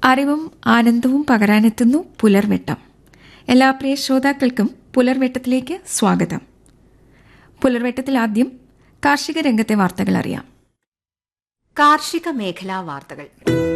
അറിവും ആനന്ദവും പകരാനെത്തുന്നു പുലർവെട്ടം എല്ലാ പ്രിയ ശ്രോതാക്കൾക്കും പുലർവെട്ടത്തിലേക്ക് സ്വാഗതം പുലർവെട്ടത്തിൽ ആദ്യം കാർഷിക രംഗത്തെ വാർത്തകൾ അറിയാം കാർഷിക മേഖലാ വാർത്തകൾ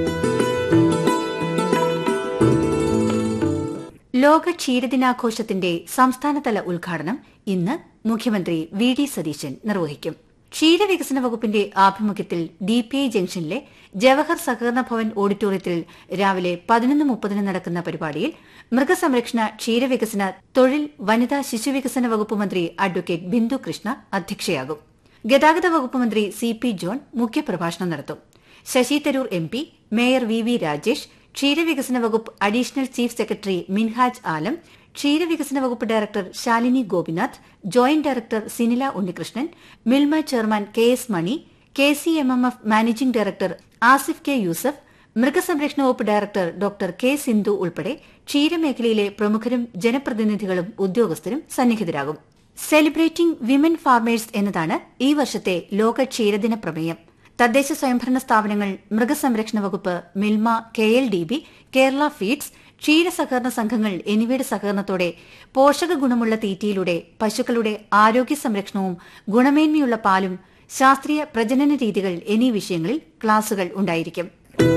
ലോക ക്ഷീരദിനാഘോഷത്തിന്റെ സംസ്ഥാനതല ഉദ്ഘാടനം ഇന്ന് മുഖ്യമന്ത്രി വി ഡി സതീശൻ നിർവഹിക്കും ക്ഷീരവികസന വകുപ്പിന്റെ ആഭിമുഖ്യത്തിൽ ഡി പി ഐ ജംഗ്ഷനിലെ ജവഹർ സഹകരണ ഭവൻ ഓഡിറ്റോറിയത്തിൽ രാവിലെ പതിനൊന്ന് മുപ്പതിന് നടക്കുന്ന പരിപാടിയിൽ മൃഗസംരക്ഷണ ക്ഷീരവികസന തൊഴിൽ വനിതാ ശിശുവികസന വകുപ്പ് മന്ത്രി അഡ്വക്കേറ്റ് ബിന്ദു കൃഷ്ണ അധ്യക്ഷയാകും ഗതാഗത വകുപ്പ് മന്ത്രി സി പി ജോൺ മുഖ്യപ്രഭാഷണം നടത്തും Shashi Tharoor M P mayor V V Rajesh ക്ഷീരവികസന വകുപ്പ് additional chief secretary Minhaj Alam ക്ഷീരവികസന വകുപ്പ് director Shalini Gopinath joint director Sinila Unnikrishnan Milma chairman K S Mani K C M M F managing director Asif K Yusuf മൃഗസംരക്ഷണ വകുപ്പ് ഡയറക്ടർ ഡോക്ടർ കെ സിന്ധു ഉൾപ്പെടെ ക്ഷീരമേഖലയിലെ പ്രമുഖരും ജനപ്രതിനിധികളും ഉദ്യോഗസ്ഥരും സന്നിഹിതരാകും സെലിബ്രേറ്റിംഗ് വിമൻ ഫാർമേഴ്സ് എന്നതാണ് ഈ വർഷത്തെ ലോക ക്ഷീരദിന പ്രമേയം തദ്ദേശ സ്വയംഭരണ സ്ഥാപനങ്ങൾ മൃഗസംരക്ഷണ വകുപ്പ് Milma K L D B Kerala feeds ക്ഷീര സഹകരണ സംഘങ്ങൾ എന്നിവയുടെ സഹകരണത്തോടെ പോഷക ഗുണമുള്ള തീറ്റയിലൂടെ പശുക്കളുടെ ആരോഗ്യ സംരക്ഷണവും ഗുണമേന്മയുള്ള പാലും ശാസ്ത്രീയ പ്രജനന രീതികൾ എന്നീ വിഷയങ്ങളിൽ ക്ലാസുകൾ ഉണ്ടായിരിക്കും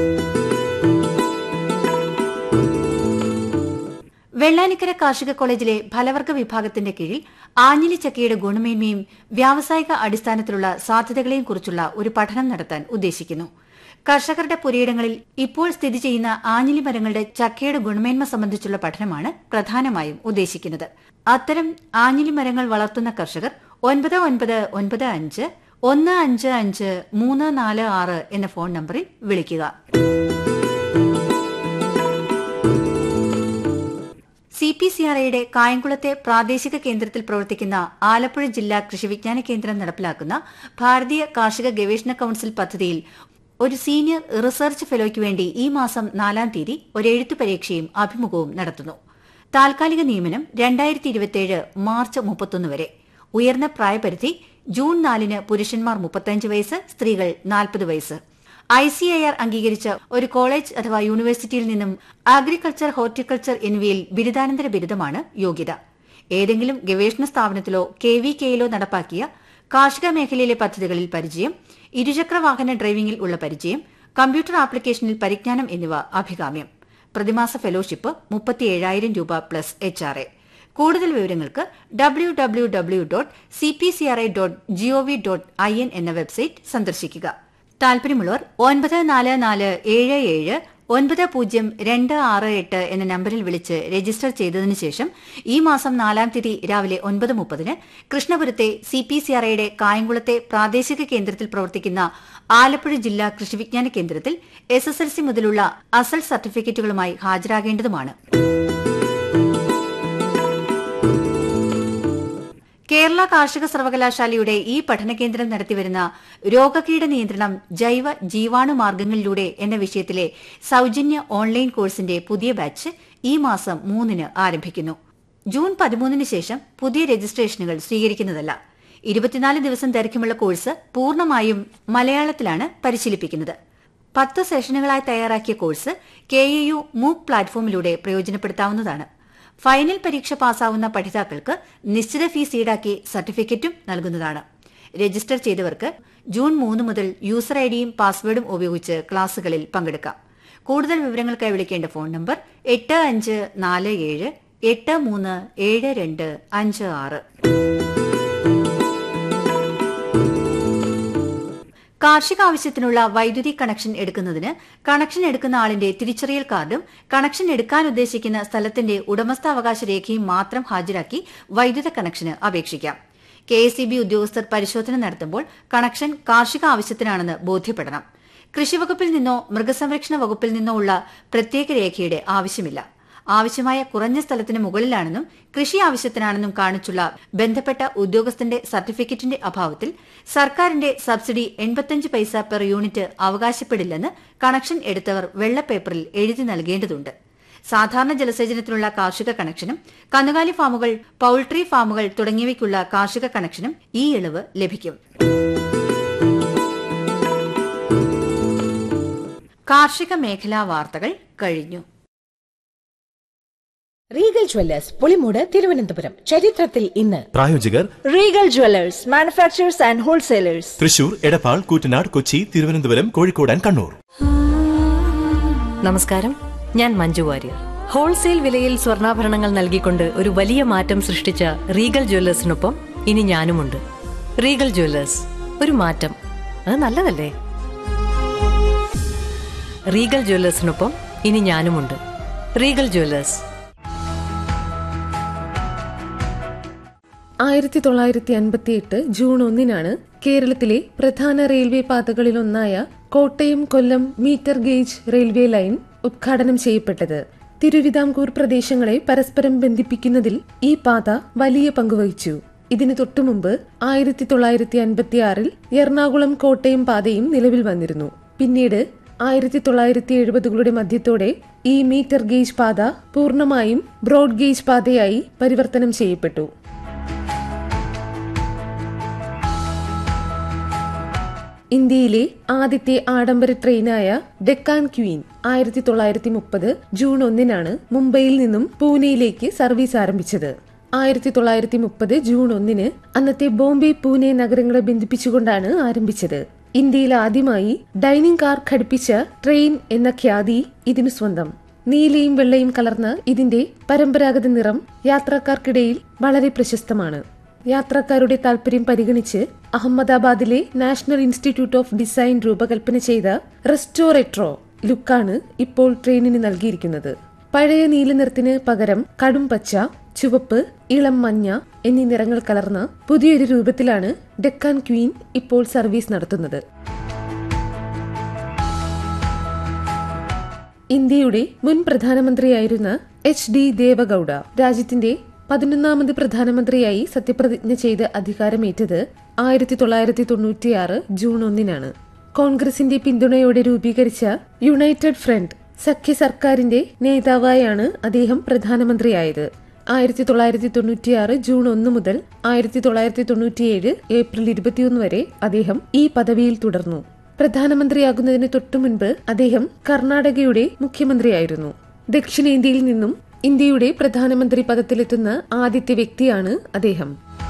വെള്ളാനിക്കര കാർഷിക കോളേജിലെ ഫലവർഗ വിഭാഗത്തിന്റെ കീഴിൽ ആഞ്ഞിലി ചക്കയുടെ ഗുണമേന്മയും വ്യാവസായിക അടിസ്ഥാനത്തിലുള്ള സാധ്യതകളെയും കുറിച്ചുള്ള ഒരു പഠനം നടത്താൻ ഉദ്ദേശിക്കുന്നു കർഷകരുടെ പുരയിടങ്ങളിൽ ഇപ്പോൾ സ്ഥിതി ചെയ്യുന്ന ആഞ്ഞിലി മരങ്ങളുടെ ചക്കയുടെ ഗുണമേന്മ സംബന്ധിച്ചുള്ള പഠനമാണ് പ്രധാനമായും ഉദ്ദേശിക്കുന്നത് അത്തരം ആഞ്ഞിലി മരങ്ങൾ വളർത്തുന്ന കർഷകർ ഒൻപത് ഒൻപത് ഒൻപത് അഞ്ച് ഒന്ന് അഞ്ച് അഞ്ച് മൂന്ന് നാല് ആറ് എന്ന ഫോൺ നമ്പറിൽ വിളിക്കുക സി പി സി ആർ ഐയുടെ കായംകുളത്തെ പ്രാദേശിക കേന്ദ്രത്തിൽ പ്രവർത്തിക്കുന്ന ആലപ്പുഴ ജില്ലാ കൃഷിവിജ്ഞാന കേന്ദ്രം നടപ്പിലാക്കുന്ന ഭാരതീയ കാർഷിക ഗവേഷണ കൌൺസിൽ പദ്ധതിയിൽ ഒരു സീനിയർ റിസർച്ച് ഫെലോയ്ക്ക് വേണ്ടി ഈ മാസം നാലാം തീയതി ഒരു എഴുത്തു പരീക്ഷയും അഭിമുഖവും നടത്തുന്നു താൽക്കാലിക നിയമനം രണ്ടായിരത്തി ഇരുപത്തിയേഴ് മാർച്ച് മുപ്പത്തൊന്ന് വരെ ഉയർന്ന പ്രായപരിധി ജൂൺ നാലിന് പുരുഷന്മാർ മുപ്പത്തഞ്ച് വയസ്സ് സ്ത്രീകൾ നാൽപ്പത് വയസ്സ് ഐ സി ഐ ആർ അംഗീകരിച്ച ഒരു കോളേജ് അഥവാ യൂണിവേഴ്സിറ്റിയിൽ നിന്നും അഗ്രികൾച്ചർ ഹോർട്ടിക്കൾച്ചർ എന്നിവയിൽ ബിരുദാനന്തര ബിരുദമാണ് യോഗ്യത ഏതെങ്കിലും ഗവേഷണ സ്ഥാപനത്തിലോ കെ വി കെയിലോ നടപ്പാക്കിയ കാർഷിക മേഖലയിലെ പദ്ധതികളിൽ പരിചയം ഇരുചക്ര വാഹന ഡ്രൈവിംഗിൽ ഉള്ള പരിചയം കമ്പ്യൂട്ടർ ആപ്ലിക്കേഷനിൽ പരിജ്ഞാനം എന്നിവ അഭികാമ്യം പ്രതിമാസ ഫെലോഷിപ്പ് മുപ്പത്തിയേഴായിരം രൂപ പ്ലസ് എച്ച് ആർ എ കൂടുതൽ വിവരങ്ങൾക്ക് W W W dot C P C R I dot gov dot I N എന്ന വെബ്സൈറ്റ് സന്ദർശിക്കുക താൽപര്യമുള്ളവർ ഒൻപത് നാല് നാല് ഏഴ് ഏഴ് ഒൻപത് പൂജ്യം രണ്ട് ആറ് എട്ട് എന്ന നമ്പറിൽ വിളിച്ച് രജിസ്റ്റർ ചെയ്തതിനു ശേഷം ഈ മാസം നാലാം തീയതി രാവിലെ ഒൻപത് മുപ്പതിന് കൃഷ്ണപുരത്തെ സി പി സി ആർ ഐയുടെ കായംകുളത്തെ പ്രാദേശിക കേന്ദ്രത്തിൽ പ്രവർത്തിക്കുന്ന ആലപ്പുഴ ജില്ലാ കൃഷിവിജ്ഞാന കേന്ദ്രത്തിൽ എസ് എസ് എൽ സി മുതലുള്ള അസൽ സർട്ടിഫിക്കറ്റുകളുമായി ഹാജരാകേണ്ടതുമാണ് കേരള കാർഷിക സർവകലാശാലയുടെ ഈ പഠനകേന്ദ്രം നടത്തിവരുന്ന രോഗകീട നിയന്ത്രണം ജൈവ ജീവാണു മാർഗങ്ങളിലൂടെ എന്ന വിഷയത്തിലെ സൌജന്യ ഓൺലൈൻ കോഴ്സിന്റെ പുതിയ ബാച്ച് ഈ മാസം മൂന്നിന് ആരംഭിക്കുന്നു ജൂൺ പതിമൂന്നിന് ശേഷം പുതിയ രജിസ്ട്രേഷനുകൾ സ്വീകരിക്കുന്നതല്ല ഇരുപത്തിനാല് ദിവസം ദൈർഘ്യമുള്ള കോഴ്സ് പൂർണ്ണമായും മലയാളത്തിലാണ് പരിശീലിപ്പിക്കുന്നത് പത്ത് സെഷനുകളായി തയ്യാറാക്കിയ കോഴ്സ് കെ എ യു മൂക്ക് പ്ലാറ്റ്ഫോമിലൂടെ പ്രയോജനപ്പെടുത്താവുന്നതാണ് ഫൈനൽ പരീക്ഷ പാസ്സാവുന്ന പഠിതാക്കൾക്ക് നിശ്ചിത ഫീസ് ഈടാക്കി സർട്ടിഫിക്കറ്റും നൽകുന്നതാണ് രജിസ്റ്റർ ചെയ്തവർക്ക് ജൂൺ മൂന്ന് മുതൽ യൂസർ ഐഡിയും പാസ്വേഡും ഉപയോഗിച്ച് ക്ലാസുകളിൽ പങ്കെടുക്കാം കൂടുതൽ വിവരങ്ങൾക്കായി വിളിക്കേണ്ട ഫോൺ നമ്പർ എട്ട് അഞ്ച് നാല് ഏഴ് എട്ട് മൂന്ന് ഏഴ് രണ്ട് അഞ്ച് ആറ് കാർഷിക ആവശ്യത്തിനുള്ള വൈദ്യുതി കണക്ഷൻ എടുക്കുന്നതിന് കണക്ഷൻ എടുക്കുന്ന ആളിന്റെ തിരിച്ചറിയൽ കാർഡും കണക്ഷൻ എടുക്കാൻ ഉദ്ദേശിക്കുന്ന സ്ഥലത്തിന്റെ ഉടമസ്ഥാവകാശ രേഖയും മാത്രം ഹാജരാക്കി വൈദ്യുത കണക്ഷന് അപേക്ഷിക്കാം കെ എസ് ഉദ്യോഗസ്ഥർ പരിശോധന നടത്തുമ്പോൾ കണക്ഷൻ കാർഷിക ആവശ്യത്തിനാണെന്ന് ബോധ്യപ്പെടണം കൃഷിവകുപ്പിൽ നിന്നോ മൃഗസംരക്ഷണ വകുപ്പിൽ നിന്നോ ഉള്ള പ്രത്യേക രേഖയുടെ ആവശ്യമില്ല ആവശ്യമായ കുറഞ്ഞ സ്ഥലത്തിന് മുകളിലാണെന്നും കൃഷി ആവശ്യത്തിനാണെന്നും കാണിച്ചുള്ള ബന്ധപ്പെട്ട ഉദ്യോഗസ്ഥന്റെ സർട്ടിഫിക്കറ്റിന്റെ അഭാവത്തിൽ സർക്കാരിന്റെ സബ്സിഡി എൺപത്തിയഞ്ച് പൈസ പെർ യൂണിറ്റ് അവകാശപ്പെടില്ലെന്ന് കണക്ഷൻ എടുത്തവർ വെള്ളപ്പേപ്പറിൽ എഴുതി നൽകേണ്ടതുണ്ട് സാധാരണ ജലസേചനത്തിനുള്ള കാർഷിക കണക്ഷനും കന്നുകാലി ഫാമുകൾ പൌൾട്രി ഫാമുകൾ തുടങ്ങിയവയ്ക്കുള്ള കാർഷിക കണക്ഷനും ഈ ഇളവ് ലഭിക്കും കാർഷിക മേഖലാ വാർത്തകൾ കഴിഞ്ഞു റീഗൽ ജ്വല്ലേഴ്സ് പുളിമൂട് തിരുവനന്തപുരം ചരിത്രത്തിൽ ഇന്ന് പ്രായോജകർ Regal jewellers manufacturers and wholesalers Thrissur Edappal Koottanad Kochi Thiruvananthapuram Kozhikode and Kannur നമസ്കാരം ഞാൻ മഞ്ജു വാര്യർ ഹോൾസെയിൽ വിലയിൽ സ്വർണ്ണാഭരണങ്ങൾ നൽകിക്കൊണ്ട് ഒരു വലിയ മാറ്റം സൃഷ്ടിച്ച റീഗൽ ജ്വല്ലേഴ്സിനൊപ്പം ഇനി ഞാനുമുണ്ട് റീഗൽ ജ്വല്ലേഴ്സ് ഒരു മാറ്റം അത് നല്ലതല്ലേ റീഗൽ ജ്വല്ലേഴ്സിനൊപ്പം ഇനി ഞാനുമുണ്ട് റീഗൽ ജ്വല്ലേഴ്സ് ആയിരത്തി തൊള്ളായിരത്തി അൻപത്തിയെട്ട് ജൂൺ ഒന്നിനാണ് കേരളത്തിലെ പ്രധാന റെയിൽവേ പാതകളിലൊന്നായ Kottayam Kollam metre gauge railway line ഉദ്ഘാടനം ചെയ്യപ്പെട്ടത് തിരുവിതാംകൂർ പ്രദേശങ്ങളെ പരസ്പരം ബന്ധിപ്പിക്കുന്നതിൽ ഈ പാത വലിയ പങ്കുവഹിച്ചു ഇതിനു തൊട്ടുമുമ്പ് ആയിരത്തി തൊള്ളായിരത്തി അൻപത്തിയാറിൽ എറണാകുളം കോട്ടയം പാതയും നിലവിൽ വന്നിരുന്നു പിന്നീട് ആയിരത്തി തൊള്ളായിരത്തി എഴുപതുകളുടെ മധ്യത്തോടെ ഈ മീറ്റർ ഗേജ് പാത പൂർണ്ണമായും ബ്രോഡ് ഗേജ് പാതയായി പരിവർത്തനം ചെയ്യപ്പെട്ടു ഇന്ത്യയിലെ ആദ്യത്തെ ആഡംബര ട്രെയിനായ ഡെക്കാൻ ക്വീൻ ആയിരത്തി തൊള്ളായിരത്തി മുപ്പത് ജൂൺ ഒന്നിനാണ് മുംബൈയിൽ നിന്നും പൂനെയിലേക്ക് സർവീസ് ആരംഭിച്ചത് ആയിരത്തി തൊള്ളായിരത്തി മുപ്പത് ജൂൺ ഒന്നിന് അന്നത്തെ ബോംബെ പൂനെ നഗരങ്ങളെ ബന്ധിപ്പിച്ചുകൊണ്ടാണ് ആരംഭിച്ചത് ഇന്ത്യയിൽ ആദ്യമായി ഡൈനിങ് കാർ ഘടിപ്പിച്ച ട്രെയിൻ എന്ന ഖ്യാതി ഇതിനു സ്വന്തം നീലയും വെള്ളയും കലർന്ന ഇതിന്റെ പരമ്പരാഗത നിറം യാത്രക്കാർക്കിടയിൽ വളരെ പ്രശസ്തമാണ് യാത്രക്കാരുടെ താൽപര്യം പരിഗണിച്ച് അഹമ്മദാബാദിലെ നാഷണൽ ഇൻസ്റ്റിറ്റ്യൂട്ട് ഓഫ് ഡിസൈൻ രൂപകൽപ്പന ചെയ്ത റെസ്റ്റോറെട്രോ ലുക്കാണ് ഇപ്പോൾ ട്രെയിനിന് നൽകിയിരിക്കുന്നത് പഴയ നീല നിറത്തിന് പകരം കടും പച്ച ചുവപ്പ് ഇളം മഞ്ഞ എന്നീ നിറങ്ങൾ കലർന്ന പുതിയൊരു രൂപത്തിലാണ് ഡെക്കാൻ ക്വീൻ ഇപ്പോൾ സർവീസ് നടത്തുന്നത് ഇന്ത്യയുടെ മുൻ പ്രധാനമന്ത്രിയായിരുന്ന എച്ച് ഡി ദേവഗൌഡ രാജ്യത്തിന്റെ പതിനൊന്നാമത് പ്രധാനമന്ത്രിയായി സത്യപ്രതിജ്ഞ ചെയ്ത് അധികാരമേറ്റത് ആയിരത്തി തൊള്ളായിരത്തി തൊണ്ണൂറ്റിയാറ് ജൂൺ ഒന്നിനാണ് കോൺഗ്രസിന്റെ പിന്തുണയോടെ രൂപീകരിച്ച യുണൈറ്റഡ് ഫ്രണ്ട് സഖ്യ സർക്കാരിന്റെ നേതാവായാണ് അദ്ദേഹം പ്രധാനമന്ത്രിയായത് ആയിരത്തി തൊള്ളായിരത്തി തൊണ്ണൂറ്റിയാറ് ജൂൺ ഒന്ന് മുതൽ ആയിരത്തി തൊള്ളായിരത്തി തൊണ്ണൂറ്റിയേഴ് ഏപ്രിൽ ഇരുപത്തിയൊന്ന് വരെ അദ്ദേഹം ഈ പദവിയിൽ തുടർന്നു പ്രധാനമന്ത്രിയാകുന്നതിന് തൊട്ടുമുൻപ് അദ്ദേഹം കർണാടകയുടെ മുഖ്യമന്ത്രിയായിരുന്നു ദക്ഷിണേന്ത്യയിൽ നിന്നും ഇന്ത്യയുടെ പ്രധാനമന്ത്രി പദത്തിലെത്തുന്ന ആദ്യത്തെ വ്യക്തിയാണ് അദ്ദേഹം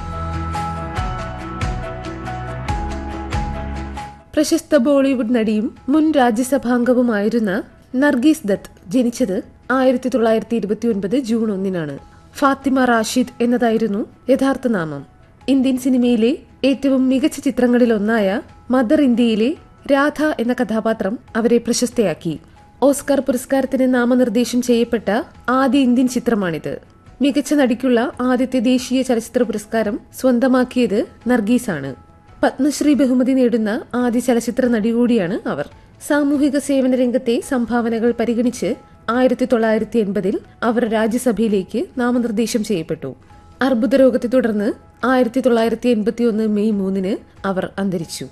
പ്രശസ്ത ബോളിവുഡ് നടിയും മുൻ രാജ്യസഭാംഗവുമായിരുന്ന നർഗീസ് ദത്ത് ജനിച്ചത് ആയിരത്തി തൊള്ളായിരത്തി ഇരുപത്തിയൊൻപത് ജൂൺ ഒന്നിനാണ് ഫാത്തിമ റാഷിദ് എന്നതായിരുന്നു യഥാർത്ഥ നാമം ഇന്ത്യൻ സിനിമയിലെ ഏറ്റവും മികച്ച ചിത്രങ്ങളിലൊന്നായ മദർ ഇന്ത്യയിലെ രാധ എന്ന കഥാപാത്രം അവരെ പ്രശസ്തയാക്കി ഓസ്കാർ പുരസ്കാരത്തിന് നാമനിർദ്ദേശം ചെയ്യപ്പെട്ട ആദ്യ ഇന്ത്യൻ ചിത്രമാണിത് മികച്ച നടിക്കുള്ള ആദ്യത്തെ ദേശീയ ചലച്ചിത്ര പുരസ്കാരം സ്വന്തമാക്കിയത് നർഗീസാണ് പത്മശ്രീ ബഹുമതി നേടുന്ന ആദ്യ ചലച്ചിത്ര നടി കൂടിയാണ് അവർ സാമൂഹിക സേവന രംഗത്തെ സംഭാവനകൾ പരിഗണിച്ച് ആയിരത്തി തൊള്ളായിരത്തി എൺപതിൽ അവർ രാജ്യസഭയിലേക്ക് നാമനിർദ്ദേശം ചെയ്യപ്പെട്ടു അർബുദ രോഗത്തെ തുടർന്ന് ആയിരത്തി തൊള്ളായിരത്തി എൺപത്തി ഒന്ന് മെയ് മൂന്നിന് അവർ അന്തരിച്ചു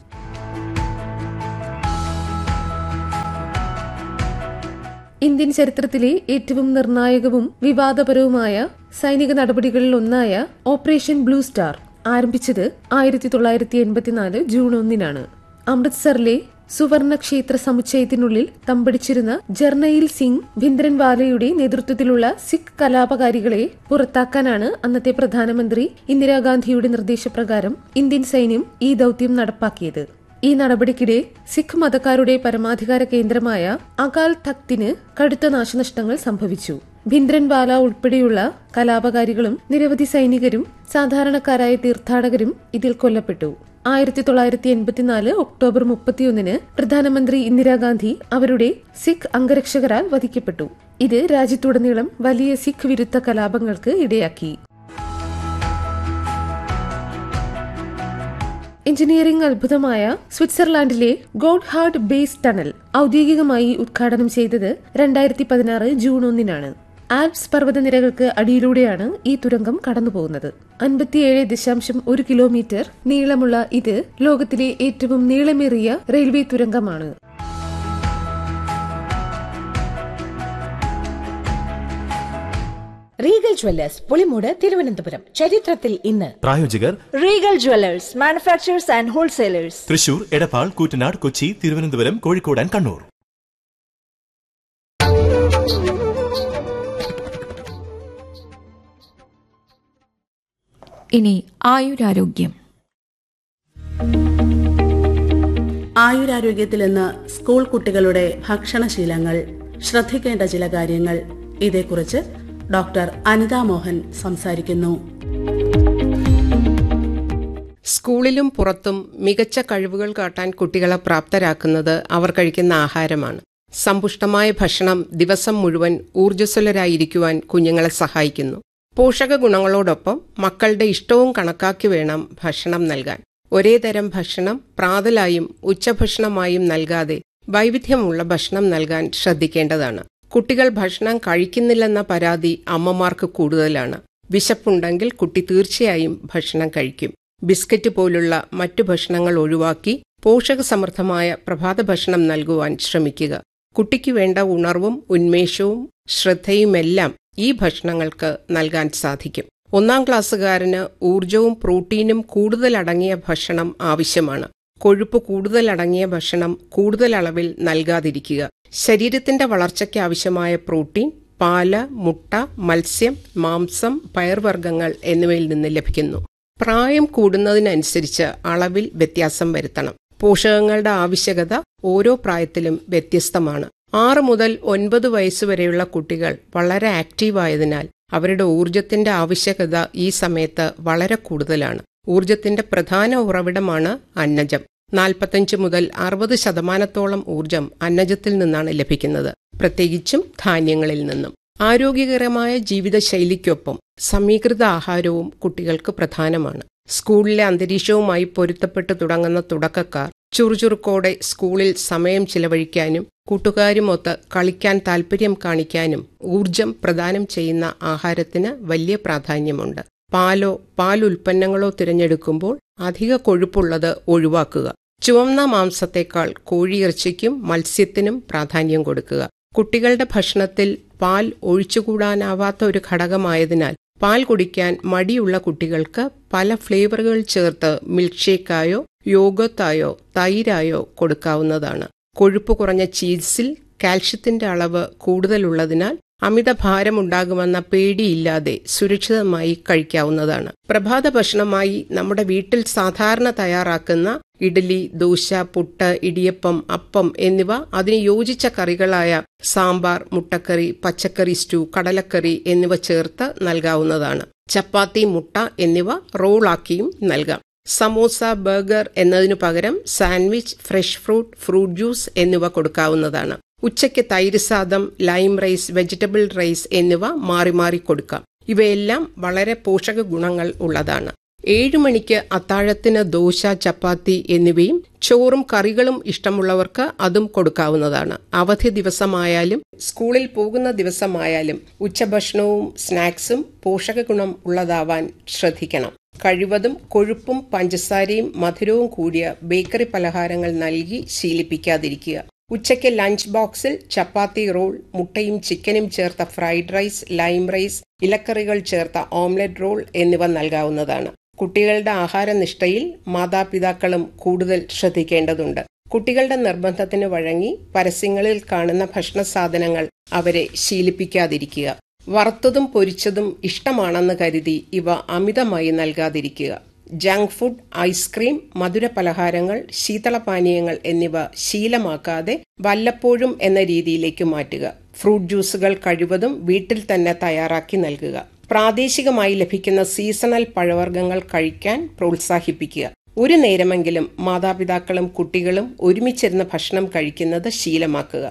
ഇന്ത്യൻ ചരിത്രത്തിലെ ഏറ്റവും നിർണായകവും വിവാദപരവുമായ സൈനിക നടപടികളിൽ ഒന്നായ ഓപ്പറേഷൻ ബ്ലൂ സ്റ്റാർ ആരംഭിച്ചത് ആയിരത്തി തൊള്ളായിരത്തി എൺപത്തിനാല് ജൂൺ ഒന്നിനാണ് അമൃത്സറിലെ സുവർണ ക്ഷേത്ര സമുച്ചയത്തിനുള്ളിൽ തമ്പടിച്ചിരുന്ന ജർണയിൽ സിംഗ് ഭിന്ദ്രൻവാലയുടെ നേതൃത്വത്തിലുള്ള സിഖ് കലാപകാരികളെ പുറത്താക്കാനാണ് അന്നത്തെ പ്രധാനമന്ത്രി ഇന്ദിരാഗാന്ധിയുടെ നിർദ്ദേശപ്രകാരം ഇന്ത്യൻ സൈന്യം ഈ ദൌത്യം നടപ്പാക്കിയത് ഈ നടപടിക്കിടെ സിഖ് മതക്കാരുടെ പരമാധികാര കേന്ദ്രമായ അകാൽ തക്തിന് കടുത്ത നാശനഷ്ടങ്ങൾ സംഭവിച്ചു ഭിന്ദ്രൻവാല ഉൾപ്പെടെയുള്ള കലാപകാരികളും നിരവധി സൈനികരും സാധാരണക്കാരായ തീർത്ഥാടകരും ഇതിൽ കൊല്ലപ്പെട്ടു ആയിരത്തി തൊള്ളായിരത്തി എൺപത്തിനാല് ഒക്ടോബർ മുപ്പത്തിയൊന്നിന് പ്രധാനമന്ത്രി ഇന്ദിരാഗാന്ധി അവരുടെ സിഖ് അംഗരക്ഷകരാൽ വധിക്കപ്പെട്ടു ഇത് രാജ്യത്തുടനീളം വലിയ സിഖ് വിരുദ്ധ കലാപങ്ങൾക്ക് ഇടയാക്കി എഞ്ചിനീയറിംഗ് അത്ഭുതമായ സ്വിറ്റ്സർലാൻഡിലെ ഗോഡ്ഹാർഡ് ബേസ് ടണൽ ഔദ്യോഗികമായി ഉദ്ഘാടനം ചെയ്തത് രണ്ടായിരത്തി പതിനാറ് ജൂൺ ഒന്നിനാണ് ആൽപ്സ് പർവ്വതനിരകൾക്ക് അടിയിലൂടെയാണ് ഈ തുരങ്കം കടന്നുപോകുന്നത് അൻപത്തിയേഴ് ദശാംശം ഒരു കിലോമീറ്റർ നീളമുള്ള ഇത് ലോകത്തിലെ ഏറ്റവും നീളമേറിയ റെയിൽവേ തുരങ്കമാണ് റീഗൽ ജ്വല്ലേഴ്സ് പുളിമൂട് തിരുവനന്തപുരം ചരിത്രത്തിൽ ഇന്ന് പ്രായോജകർ Regal jewellers manufacturers and wholesalers Thrissur Edappal Koottanad Kochi Thiruvananthapuram Kozhikode and Kannur ഇനി ആയുരാരോഗ്യം ആയുരാരോഗ്യത്തിൽ ഇന്ന് സ്കൂൾ കുട്ടികളുടെ ഭക്ഷണശീലങ്ങൾ ശ്രദ്ധിക്കേണ്ട ചില കാര്യങ്ങൾ ഇതേക്കുറിച്ച് ഡോക്ടർ അനിത മോഹൻ സംസാരിക്കുന്നു സ്കൂളിലും പുറത്തും മികച്ച കഴിവുകൾ കാട്ടാൻ കുട്ടികളെ പ്രാപ്തരാക്കുന്നത് അവർ കഴിക്കുന്ന ആഹാരമാണ് സമ്പുഷ്ടമായ ഭക്ഷണം ദിവസം മുഴുവൻ ഊർജ്ജസ്വലരായിരിക്കുവാൻ കുഞ്ഞുങ്ങളെ സഹായിക്കുന്നു പോഷക ഗുണങ്ങളോടൊപ്പം മക്കളുടെ ഇഷ്ടവും കണക്കാക്കി വേണം ഭക്ഷണം നൽകാൻ ഒരേ തരം ഭക്ഷണം പ്രാതലായും ഉച്ചഭക്ഷണമായും നൽകാതെ വൈവിധ്യമുള്ള ഭക്ഷണം നൽകാൻ ശ്രദ്ധിക്കേണ്ടതാണ് കുട്ടികൾ ഭക്ഷണം കഴിക്കുന്നില്ലെന്ന പരാതി അമ്മമാർക്ക് കൂടുതലാണ് വിശപ്പുണ്ടെങ്കിൽ കുട്ടി തീർച്ചയായും ഭക്ഷണം കഴിക്കും ബിസ്ക്കറ്റ് പോലുള്ള മറ്റു ഭക്ഷണങ്ങൾ ഒഴിവാക്കി പോഷകസമൃദ്ധമായ പ്രഭാത ഭക്ഷണം നൽകുവാൻ ശ്രമിക്കുക കുട്ടിക്ക് വേണ്ട ഉണർവും ഉന്മേഷവും ശ്രദ്ധയുമെല്ലാം ഈ ഭക്ഷണങ്ങൾക്ക് നൽകാൻ സാധിക്കും ഒന്നാം ക്ലാസ്സുകാരന് ഊർജവും പ്രോട്ടീനും കൂടുതൽ അടങ്ങിയ ഭക്ഷണം ആവശ്യമാണ് കൊഴുപ്പ് കൂടുതൽ അടങ്ങിയ ഭക്ഷണം കൂടുതൽ അളവിൽ നൽകാതിരിക്കുക ശരീരത്തിന്റെ വളർച്ചയ്ക്ക് ആവശ്യമായ പ്രോട്ടീൻ പാല് മുട്ട മത്സ്യം മാംസം പയർവർഗ്ഗങ്ങൾ എന്നിവയിൽ നിന്ന് ലഭിക്കുന്നു പ്രായം കൂടുന്നതിനനുസരിച്ച് അളവിൽ വ്യത്യാസം വരുത്തണം പോഷകങ്ങളുടെ ആവശ്യകത ഓരോ പ്രായത്തിലും വ്യത്യസ്തമാണ് ആറ് മുതൽ ഒൻപത് വയസ്സുവരെയുള്ള കുട്ടികൾ വളരെ ആക്റ്റീവായതിനാൽ അവരുടെ ഊർജത്തിന്റെ ആവശ്യകത ഈ സമയത്ത് വളരെ കൂടുതലാണ് ഊർജത്തിന്റെ പ്രധാന ഉറവിടമാണ് അന്നജം നാൽപ്പത്തഞ്ച് മുതൽ അറുപത് ശതമാനത്തോളം ഊർജം അന്നജത്തിൽ നിന്നാണ് ലഭിക്കുന്നത് പ്രത്യേകിച്ചും ധാന്യങ്ങളിൽ നിന്നും ആരോഗ്യകരമായ ജീവിതശൈലിക്കൊപ്പം സമീകൃത ആഹാരവും കുട്ടികൾക്ക് പ്രധാനമാണ് സ്കൂളിലെ അന്തരീക്ഷവുമായി പൊരുത്തപ്പെട്ടു തുടങ്ങുന്ന തുടക്കക്കാർ ചുറുചുറുക്കോടെ സ്കൂളിൽ സമയം ചിലവഴിക്കാനും കൂട്ടുകാരുമൊത്ത് കളിക്കാൻ താൽപ്പര്യം കാണിക്കാനും ഊർജം പ്രദാനം ചെയ്യുന്ന ആഹാരത്തിന് വലിയ പ്രാധാന്യമുണ്ട് പാലോ പാൽ ഉൽപ്പന്നങ്ങളോ തിരഞ്ഞെടുക്കുമ്പോൾ അധിക കൊഴുപ്പുള്ളത് ഒഴിവാക്കുക ചുവന്ന മാംസത്തേക്കാൾ കോഴിയിറച്ചിക്കും മത്സ്യത്തിനും പ്രാധാന്യം കൊടുക്കുക കുട്ടികളുടെ ഭക്ഷണത്തിൽ പാൽ ഒഴിച്ചുകൂടാനാവാത്ത ഒരു ഘടകമായതിനാൽ പാൽ കുടിക്കാൻ മടിയുള്ള കുട്ടികൾക്ക് പല ഫ്ലേവറുകൾ ചേർത്ത് മിൽക്ക് ഷേക്കായോ യോഗത്തായോ തൈരായോ കൊടുക്കാവുന്നതാണ് കൊഴുപ്പ് കുറഞ്ഞ ചീസിൽ കാൽഷ്യത്തിന്റെ അളവ് കൂടുതലുള്ളതിനാൽ അമിത ഭാരമുണ്ടാകുമെന്ന പേടിയില്ലാതെ സുരക്ഷിതമായി കഴിക്കാവുന്നതാണ് പ്രഭാത ഭക്ഷണമായി നമ്മുടെ വീട്ടിൽ സാധാരണ തയ്യാറാക്കുന്ന ഇഡലി ദോശ പുട്ട് ഇടിയപ്പം അപ്പം എന്നിവ അതിന് യോജിച്ച കറികളായ സാമ്പാർ മുട്ടക്കറി പച്ചക്കറി സ്റ്റൂ കടലക്കറി എന്നിവ ചേർത്ത് നൽകാവുന്നതാണ് ചപ്പാത്തി മുട്ട എന്നിവ റോളാക്കിയും നൽകാം സമോസ ബർഗർ എന്നതിനു പകരം sandwich fresh fruit fruit juice എന്നിവ കൊടുക്കാവുന്നതാണ് ഉച്ചയ്ക്ക് തൈര് സാദം ലൈം റൈസ് വെജിറ്റബിൾ റൈസ് എന്നിവ മാറി മാറി കൊടുക്കാം ഇവയെല്ലാം വളരെ പോഷക ഗുണങ്ങൾ ഉള്ളതാണ് ഏഴു മണിക്ക് അത്താഴത്തിന് ദോശ ചപ്പാത്തി എന്നിവയും ചോറും കറികളും ഇഷ്ടമുള്ളവർക്ക് അതും കൊടുക്കാവുന്നതാണ് അവധി ദിവസമായാലും സ്കൂളിൽ പോകുന്ന ദിവസമായാലും ഉച്ചഭക്ഷണവും സ്നാക്സും പോഷക ഗുണം ഉള്ളതാവാൻ ശ്രദ്ധിക്കണം കഴിവതും കൊഴുപ്പും പഞ്ചസാരയും മധുരവും കൂടിയ ബേക്കറി പലഹാരങ്ങൾ നൽകി ശീലിപ്പിക്കാതിരിക്കുക ഉച്ചയ്ക്ക് ലഞ്ച് ബോക്സിൽ ചപ്പാത്തി റോൾ മുട്ടയും ചിക്കനും ചേർത്ത ഫ്രൈഡ് റൈസ് ലൈം റൈസ് ഇലക്കറികൾ ചേർത്ത ഓംലെറ്റ് റോൾ എന്നിവ നൽകാവുന്നതാണ് കുട്ടികളുടെ ആഹാരനിഷ്ഠയിൽ മാതാപിതാക്കളും കൂടുതൽ ശ്രദ്ധിക്കേണ്ടതുണ്ട് കുട്ടികളുടെ നിർബന്ധത്തിന് വഴങ്ങി പരസ്യങ്ങളിൽ കാണുന്ന ഭക്ഷണ സാധനങ്ങൾ അവരെ ശീലിപ്പിക്കാതിരിക്കുക വറുത്തതും പൊരിച്ചതും ഇഷ്ടമാണെന്ന് കരുതി ഇവ അമിതമായി നൽകാതിരിക്കുക ജങ്ക് ഫുഡ് ഐസ്ക്രീം മധുര പലഹാരങ്ങൾ ശീതളപാനീയങ്ങൾ എന്നിവ ശീലമാക്കാതെ വല്ലപ്പോഴും എന്ന രീതിയിലേക്ക് മാറ്റുക ഫ്രൂട്ട് ജ്യൂസുകൾ കഴിവതും വീട്ടിൽ തന്നെ തയ്യാറാക്കി നൽകുക പ്രാദേശികമായി ലഭിക്കുന്ന സീസണൽ പഴവർഗ്ഗങ്ങൾ കഴിക്കാൻ പ്രോത്സാഹിപ്പിക്കുക ഒരു നേരമെങ്കിലും മാതാപിതാക്കളും കുട്ടികളും ഒരുമിച്ചിരുന്ന് ഭക്ഷണം കഴിക്കുന്നത് ശീലമാക്കുക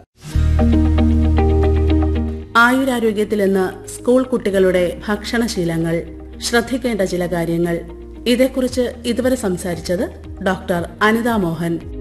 ആയുരാരോഗ്യത്തിൽ ഇന്ന് സ്കൂൾ കുട്ടികളുടെ ഭക്ഷണശീലങ്ങൾ ശ്രദ്ധിക്കേണ്ട ചില കാര്യങ്ങൾ ഇതേക്കുറിച്ച് ഇതുവരെ സംസാരിച്ചത് ഡോക്ടർ അനിത മോഹൻ